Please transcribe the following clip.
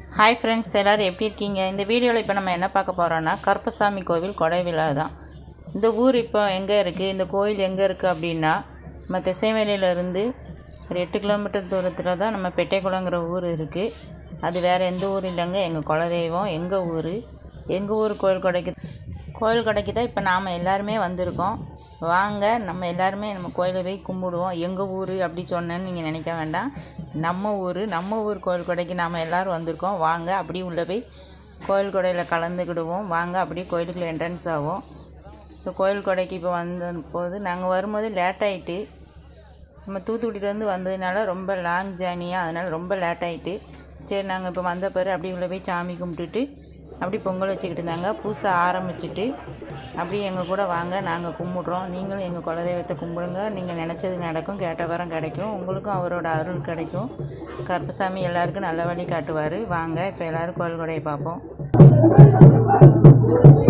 hi friends எல்லோரும் எப்படி இருக்கீங்க இந்த வீடியோவில் இப்போ நம்ம என்ன பார்க்க போகிறோன்னா கருப்பசாமி கோவில் கொடை விழா தான் இந்த ஊர் இப்போ எங்கே இருக்குது இந்த கோயில் எங்கே இருக்குது அப்படின்னா நம்ம திசைவேலியிலேருந்து ஒரு எட்டு கிலோமீட்டர் தூரத்தில் தான் நம்ம பெட்டைக்குளங்கிற ஊர் இருக்குது அது வேறு எந்த ஊர் இல்லைங்க எங்கள் குலதெய்வம் எங்கள் ஊர் எங்கள் ஊர் கோயில் கொடைக்கு கோயில் கடைக்கு தான் இப்போ நாம் எல்லாருமே வந்திருக்கோம் வாங்க நம்ம எல்லாருமே நம்ம கோயிலை போய் கும்பிடுவோம் எங்கள் ஊர் அப்படி சொன்னேன்னு நீங்கள் நினைக்க வேண்டாம் நம்ம ஊர் நம்ம ஊர் கோயில் கொடைக்கு நாம் எல்லோரும் வந்திருக்கோம் வாங்க அப்படி உள்ளே போய் கோயில் கொடையில் கலந்துக்கிடுவோம் வாங்க அப்படியே கோயிலுக்குள்ள என்ட்ரன்ஸ் ஆகும் இப்போ கோயில் கொடைக்கு இப்போ வந்த போது நாங்கள் வரும்போது லேட் ஆகிட்டு நம்ம தூத்துக்குடியிலேருந்து வந்ததுனால ரொம்ப லாங் ஜேர்னியாக அதனால் ரொம்ப லேட் ஆகிட்டு சரி நாங்கள் இப்போ வந்த பிறகு அப்படியே உள்ளே போய் சாமி கும்பிட்டுட்டு அப்படி பொங்கல் வச்சுக்கிட்டு இருந்தாங்க பூசை ஆரம்பிச்சிட்டு அப்படியே எங்கள் கூட வாங்க நாங்கள் கும்பிட்றோம் நீங்களும் எங்கள் குலதெய்வத்தை கும்பிடுங்க நீங்கள் நினச்சது நடக்கும் கேட்ட வரம் கிடைக்கும் உங்களுக்கும் அவரோட அருள் கிடைக்கும் கருப்பசாமி எல்லாருக்கும் நல்ல வழி காட்டுவார் வாங்க இப்போ எல்லோரும் கோயில் கொடையை பார்ப்போம்